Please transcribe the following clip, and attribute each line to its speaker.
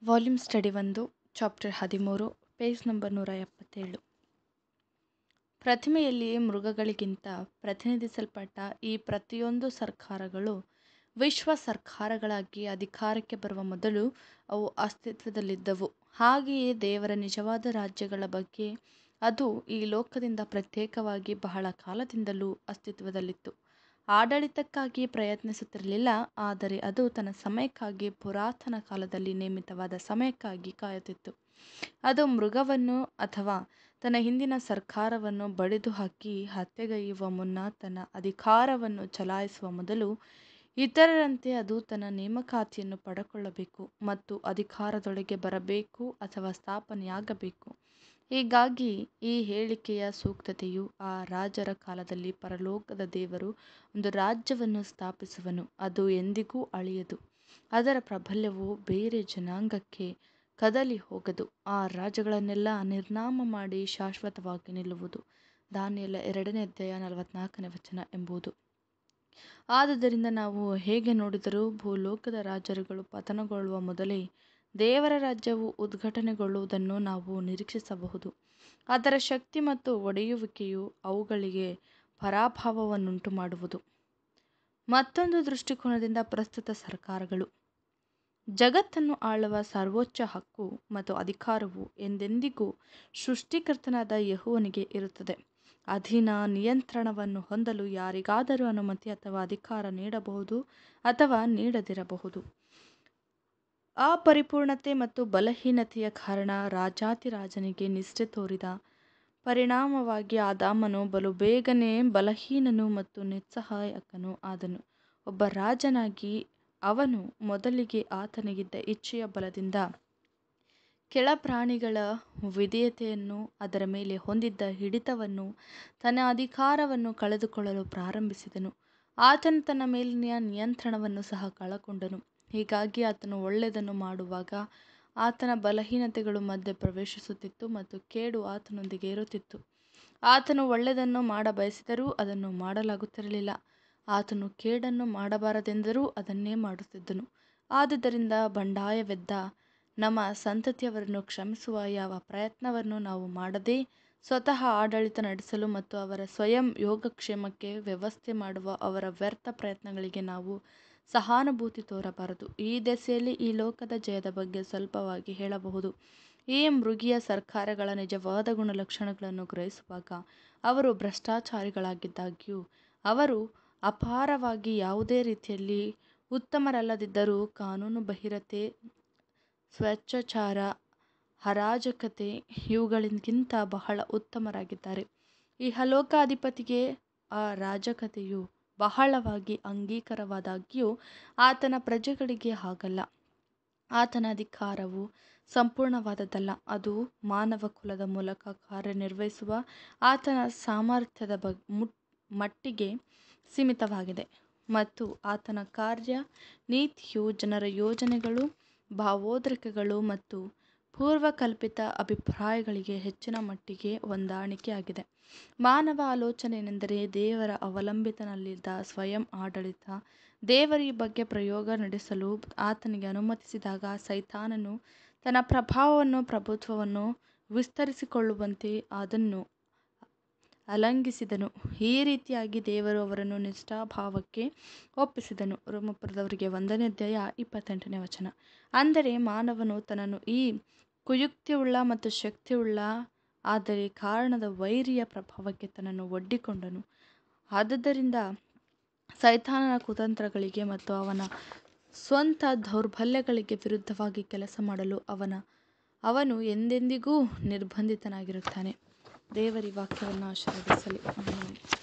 Speaker 1: volume study ಒಂದು chapter ಹದಿಮೂರು page number ನೂರ ಎಪ್ಪತ್ತೇಳು ಪ್ರತಿಮೆಯಲ್ಲಿ ಮೃಗಗಳಿಗಿಂತ ಪ್ರತಿನಿಧಿಸಲ್ಪಟ್ಟ ಈ ಪ್ರತಿಯೊಂದು ಸರ್ಕಾರಗಳು ವಿಶ್ವ ಸರ್ಕಾರಗಳಾಗಿ ಅಧಿಕಾರಕ್ಕೆ ಬರುವ ಮೊದಲು ಅವು ಅಸ್ತಿತ್ವದಲ್ಲಿದ್ದವು ಹಾಗೆಯೇ ದೇವರ ನಿಜವಾದ ರಾಜ್ಯಗಳ ಬಗ್ಗೆ ಅದು ಈ ಲೋಕದಿಂದ ಪ್ರತ್ಯೇಕವಾಗಿ ಬಹಳ ಕಾಲದಿಂದಲೂ ಅಸ್ತಿತ್ವದಲ್ಲಿತ್ತು ಆಡಳಿತಕ್ಕಾಗಿ ಪ್ರಯತ್ನಿಸುತ್ತಿರಲಿಲ್ಲ ಆದರೆ ಅದು ತನ್ನ ಸಮಯಕ್ಕಾಗಿ ಪುರಾತನ ಕಾಲದಲ್ಲಿ ನೇಮಿತವಾದ ಸಮಯಕ್ಕಾಗಿ ಕಾಯುತ್ತಿತ್ತು ಅದು ಮೃಗವನ್ನು ಅಥವಾ ತನ್ನ ಹಿಂದಿನ ಸರ್ಕಾರವನ್ನು ಬಡಿದು ಹಾಕಿ ಹತ್ಯೆಗೈಯುವ ಮುನ್ನ ತನ್ನ ಅಧಿಕಾರವನ್ನು ಚಲಾಯಿಸುವ ಮೊದಲು ಇತರರಂತೆ ಅದು ತನ್ನ ನೇಮಕಾತಿಯನ್ನು ಪಡೆದುಕೊಳ್ಳಬೇಕು ಮತ್ತು ಅಧಿಕಾರದೊಳಗೆ ಬರಬೇಕು ಅಥವಾ ಸ್ಥಾಪನೆಯಾಗಬೇಕು ಹೀಗಾಗಿ ಈ ಹೇಳಿಕೆಯ ಸೂಕ್ತತೆಯು ಆ ರಾಜರ ಕಾಲದಲ್ಲಿ ಪರಲೋಕದ ದೇವರು ಒಂದು ರಾಜ್ಯವನ್ನು ಸ್ಥಾಪಿಸುವನು ಅದು ಎಂದಿಗೂ ಅಳಿಯದು ಅದರ ಪ್ರಾಬಲ್ಯವು ಬೇರೆ ಜನಾಂಗಕ್ಕೆ ಕದಲಿ ಹೋಗದು ಆ ರಾಜ್ಯಗಳನ್ನೆಲ್ಲ ನಿರ್ನಾಮ ಮಾಡಿ ಶಾಶ್ವತವಾಗಿ ನಿಲ್ಲುವುದು ದಾನಿಯೆಲ್ಲ ಎರಡನೇ ಅಧ್ಯಾಯ ನಲವತ್ನಾಲ್ಕನೇ ವಚನ ಎಂಬುದು ಆದುದರಿಂದ ನಾವು ಹೇಗೆ ನೋಡಿದರೂ ಭೂಲೋಕದ ರಾಜರುಗಳು ಪತನಗೊಳ್ಳುವ ಮೊದಲೇ ದೇವರ ರಾಜ್ಯವು ಉದ್ಘಾಟನೆಗೊಳ್ಳುವುದನ್ನು ನಾವು ನಿರೀಕ್ಷಿಸಬಹುದು ಅದರ ಶಕ್ತಿ ಮತ್ತು ಒಡೆಯುವಿಕೆಯು ಅವುಗಳಿಗೆ ಪರಾಭವವನ್ನುಂಟು ಮಾಡುವುದು ಮತ್ತೊಂದು ದೃಷ್ಟಿಕೋನದಿಂದ ಪ್ರಸ್ತುತ ಸರ್ಕಾರಗಳು ಜಗತ್ತನ್ನು ಆಳುವ ಸರ್ವೋಚ್ಚ ಹಕ್ಕು ಮತ್ತು ಅಧಿಕಾರವು ಎಂದೆಂದಿಗೂ ಸೃಷ್ಟಿಕರ್ತನಾದ ಯಹುವನಿಗೆ ಇರುತ್ತದೆ ಅಧೀನ ನಿಯಂತ್ರಣವನ್ನು ಹೊಂದಲು ಯಾರಿಗಾದರೂ ಅನುಮತಿ ಅಥವಾ ಅಧಿಕಾರ ನೀಡಬಹುದು ಅಥವಾ ನೀಡದಿರಬಹುದು ಅಪರಿಪೂರ್ಣತೆ ಮತ್ತು ಬಲಹೀನತೆಯ ಕಾರಣ ರಾಜಾತಿರಾಜನಿಗೆ ನಿಷ್ಠೆ ತೋರಿದ ಪರಿಣಾಮವಾಗಿ ಆದಾಮನು ಬಲು ಬೇಗನೆ ಬಲಹೀನನು ಮತ್ತು ನಿಸ್ಸಹಾಯಕನು ಆದನು ಒಬ್ಬ ರಾಜನಾಗಿ ಅವನು ಮೊದಲಿಗೆ ಆತನಿಗಿದ್ದ ಇಚ್ಛೆಯ ಬಲದಿಂದ ಕೆಳ ಪ್ರಾಣಿಗಳ ವಿಧೇಯತೆಯನ್ನು ಅದರ ಮೇಲೆ ಹೊಂದಿದ್ದ ಹಿಡಿತವನ್ನು ತನ್ನ ಅಧಿಕಾರವನ್ನು ಕಳೆದುಕೊಳ್ಳಲು ಪ್ರಾರಂಭಿಸಿದನು ಆತನು ತನ್ನ ಮೇಲಿನ ನಿಯಂತ್ರಣವನ್ನು ಸಹ ಕಳಕೊಂಡನು ಹೀಗಾಗಿ ಆತನು ಒಳ್ಳೆಯದನ್ನು ಮಾಡುವಾಗ ಆತನ ಬಲಹೀನತೆಗಳು ಮಧ್ಯೆ ಪ್ರವೇಶಿಸುತ್ತಿತ್ತು ಮತ್ತು ಕೇಡು ಆತನೊಂದಿಗೆ ಇರುತ್ತಿತ್ತು ಆತನು ಒಳ್ಳೆಯದನ್ನು ಮಾಡಬಯಸಿದರೂ ಅದನ್ನು ಮಾಡಲಾಗುತ್ತಿರಲಿಲ್ಲ ಆತನು ಕೇಡನ್ನು ಮಾಡಬಾರದೆಂದರೂ ಅದನ್ನೇ ಮಾಡುತ್ತಿದ್ದನು ಆದುದರಿಂದ ಬಂಡಾಯವೆದ್ದ ನಮ್ಮ ಸಂತತಿಯವರನ್ನು ಕ್ಷಮಿಸುವ ಯಾವ ಪ್ರಯತ್ನವನ್ನು ನಾವು ಮಾಡದೆ ಸ್ವತಃ ಆಡಳಿತ ನಡೆಸಲು ಮತ್ತು ಅವರ ಸ್ವಯಂ ಯೋಗಕ್ಷೇಮಕ್ಕೆ ವ್ಯವಸ್ಥೆ ಮಾಡುವ ಅವರ ವ್ಯರ್ಥ ಪ್ರಯತ್ನಗಳಿಗೆ ನಾವು ಸಹಾನುಭೂತಿ ತೋರಬಾರದು ಈ ದೆಸೆಯಲ್ಲಿ ಈ ಲೋಕದ ಜಯದ ಬಗ್ಗೆ ಸ್ವಲ್ಪವಾಗಿ ಹೇಳಬಹುದು ಈ ಮೃಗೀಯ ಸರ್ಕಾರಗಳ ನಿಜವಾದ ಗುಣಲಕ್ಷಣಗಳನ್ನು ಗ್ರಹಿಸುವಾಗ ಅವರು ಭ್ರಷ್ಟಾಚಾರಿಗಳಾಗಿದ್ದಾಗ್ಯೂ ಅವರು ಅಪಾರವಾಗಿ ಯಾವುದೇ ರೀತಿಯಲ್ಲಿ ಉತ್ತಮರಲ್ಲದಿದ್ದರೂ ಕಾನೂನು ಬಹಿರತೆ ಸ್ವೇಚ್ಛಾಚಾರ ಹರಾಜಕತೆ ಇವುಗಳಿಗಿಂತ ಬಹಳ ಉತ್ತಮರಾಗಿದ್ದಾರೆ ಈ ಹಲೋಕಾಧಿಪತಿಗೆ ಆ ರಾಜಕತೆಯು ಬಹಳವಾಗಿ ಅಂಗೀಕಾರವಾದಾಗ್ಯೂ ಆತನ ಪ್ರಜೆಗಳಿಗೆ ಹಾಗಲ್ಲ ಆತನ ಅಧಿಕಾರವು ಸಂಪೂರ್ಣವಾದದ್ದಲ್ಲ ಅದು ಮಾನವ ಕುಲದ ಮೂಲಕ ಕಾರ್ಯನಿರ್ವಹಿಸುವ ಆತನ ಸಾಮರ್ಥ್ಯದ ಬಗ್ ಮಟ್ಟಿಗೆ ಸೀಮಿತವಾಗಿದೆ ಮತ್ತು ಆತನ ಕಾರ್ಯ ನೀತಿಯು ಜನರ ಯೋಜನೆಗಳು ಭಾವೋದ್ರೇಕಗಳು ಮತ್ತು ಪೂರ್ವಕಲ್ಪಿತ ಅಭಿಪ್ರಾಯಗಳಿಗೆ ಹೆಚ್ಚಿನ ಮಟ್ಟಿಗೆ ಹೊಂದಾಣಿಕೆಯಾಗಿದೆ ಮಾನವ ಆಲೋಚನೆ ಏನೆಂದರೆ ದೇವರ ಅವಲಂಬಿತನಲ್ಲಿದ್ದ ಸ್ವಯಂ ಆಡಳಿತ ದೇವರು ಈ ಬಗ್ಗೆ ಪ್ರಯೋಗ ನಡೆಸಲು ಆತನಿಗೆ ಅನುಮತಿಸಿದಾಗ ಸೈತಾನನು ತನ್ನ ಪ್ರಭಾವವನ್ನು ಪ್ರಭುತ್ವವನ್ನು ವಿಸ್ತರಿಸಿಕೊಳ್ಳುವಂತೆ ಅದನ್ನು ಅಲಂಘಿಸಿದನು ಈ ರೀತಿಯಾಗಿ ದೇವರು ಅವರನ್ನು ನಿಷ್ಠಾಭಾವಕ್ಕೆ ಒಪ್ಪಿಸಿದನು ರೋಮಪುರದವರಿಗೆ ಒಂದನೇ ಅಧ್ಯಾಯ ಇಪ್ಪತ್ತೆಂಟನೇ ವಚನ ಅಂದರೆ ಮಾನವನು ತನ್ನನ್ನು ಈ ಕುಯುಕ್ತಿಯುಳ್ಳ ಮತ್ತು ಶಕ್ತಿಯುಳ್ಳ ಆದರೆ ಕಾರಣದ ವೈರಿಯ ಪ್ರಭಾವಕ್ಕೆ ತನ್ನನ್ನು ಒಡ್ಡಿಕೊಂಡನು ಆದುದರಿಂದ ಸೈತಾನನ ಕುತಂತ್ರಗಳಿಗೆ ಮತ್ತು ಅವನ ಸ್ವಂತ ದೌರ್ಬಲ್ಯಗಳಿಗೆ ವಿರುದ್ಧವಾಗಿ ಕೆಲಸ ಮಾಡಲು ಅವನ ಅವನು ಎಂದೆಂದಿಗೂ ನಿರ್ಬಂಧಿತನಾಗಿರುತ್ತಾನೆ ದೇವರಿ ವಾಕ್ಯವನ್ನು ಆಶೀರ್ವದಿಸಲಿ